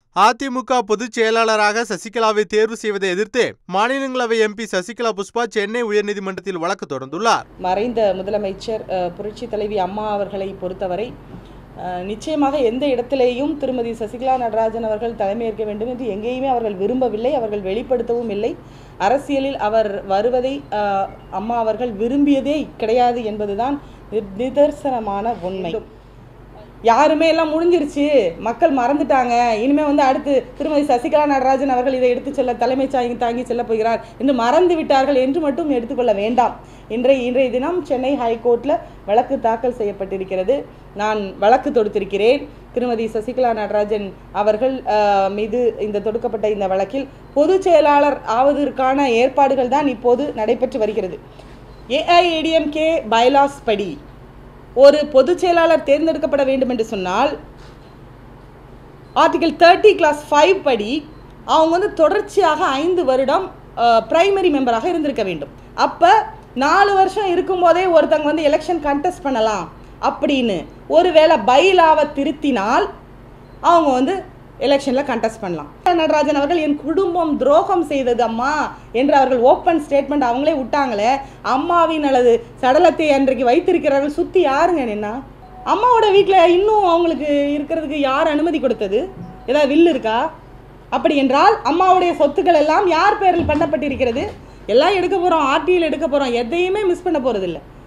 அதிமுக பொதுச் செயலாளராக சசிகலாவை தேர்வு செய்வதை எதிர்த்து மாநிலங்களவை எம்பி சசிகலா புஷ்பா சென்னை உயர்நீதிமன்றத்தில் வழக்கு தொடர்ந்துள்ளார் மறைந்த முதலமைச்சர் அஹ், புரட்சி தலைவி அம்மா அவர்களை பொறுத்தவரை அஹ், நிச்சயமாக எந்த இடத்திலேயும் திருமதி சசிகலா நடராஜன் அவர்கள் தலைமையேற்க வேண்டும் என்று எங்கேயுமே அவர்கள் விரும்பவில்லை அவர்கள் வெளிப்படுத்தவும் இல்லை அரசியலில் அவர் வருவதை அஹ், அம்மா அவர்கள் விரும்பியதே கிடையாது என்பதுதான் நிர்- நிதர்சனமான உண்மை யாருமே எல்லாம் முடிஞ்சிருச்சு மக்கள் மறந்துட்டாங்க இனிமே வந்து அடுத்து திருமதி சசிகலா நடராஜன் அவர்கள் இதை எடுத்து செல்ல தலைமை சாங்கி தாங்கி செல்ல போகிறார் என்று மறந்து விட்டார்கள் என்று மட்டும் எடுத்துக்கொள்ள வேண்டாம் இன்றைய இன்றைய தினம் சென்னை ஹைகோர்ட்டில் வழக்கு தாக்கல் செய்யப்பட்டிருக்கிறது நான் வழக்கு தொடுத்திருக்கிறேன் திருமதி சசிகலா நடராஜன் அவர்கள் அஹ், மீது இந்த தொடுக்கப்பட்ட இந்த வழக்கில் பொதுச் செயலாளர் ஆவதற்கான ஏற்பாடுகள் தான் இப்போது நடைபெற்று வருகிறது ஏஐஏடிஎம்கே பைலாஸ் படி ஒரு பொதுச் செயலாளர் தேர்ந்தெடுக்கப்பட வேண்டும் என்று சொன்னால் ஆர்டிகல் தேர்ட்டி கிளாஸ் ஃபைவ் படி அவங்க வந்து தொடர்ச்சியாக ஐந்து வருடம் பிரைமரி மெம்பராக இருந்திருக்க வேண்டும் அப்போ நாலு வருஷம் இருக்கும்போதே ஒருத்தங்க வந்து எலெக்ஷன் கண்டெஸ்ட் பண்ணலாம் அப்படின்னு ஒருவேளை பைலாவை திருத்தினால் அவங்க வந்து எலெக்ஷனில் கண்டெஸ்ட் பண்ணலாம் நடராஜன் அவர்கள் என் குடும்பம் துரோகம் செய்தது அம்மா என்று அவர்கள் ஓப்பன் ஸ்டேட்மெண்ட் அவங்களே விட்டாங்களே அம்மாவின் அல்லது சடலத்தை அன்றைக்கு வைத்திருக்கிறார்கள் சுற்றி யாருங்க நின்னா அம்மாவோட வீட்டில் இன்னும் அவங்களுக்கு இருக்கிறதுக்கு யார் அனுமதி கொடுத்தது ஏதாவது வில் இருக்கா அப்படி என்றால் அம்மாவுடைய சொத்துக்கள் எல்லாம் யார் பேரில் பண்ணப்பட்டிருக்கிறது எல்லாம் எடுக்க போகிறோம் ஆர்டியில் எடுக்க போகிறோம் எதையுமே மிஸ் பண்ண போகிறதில்ல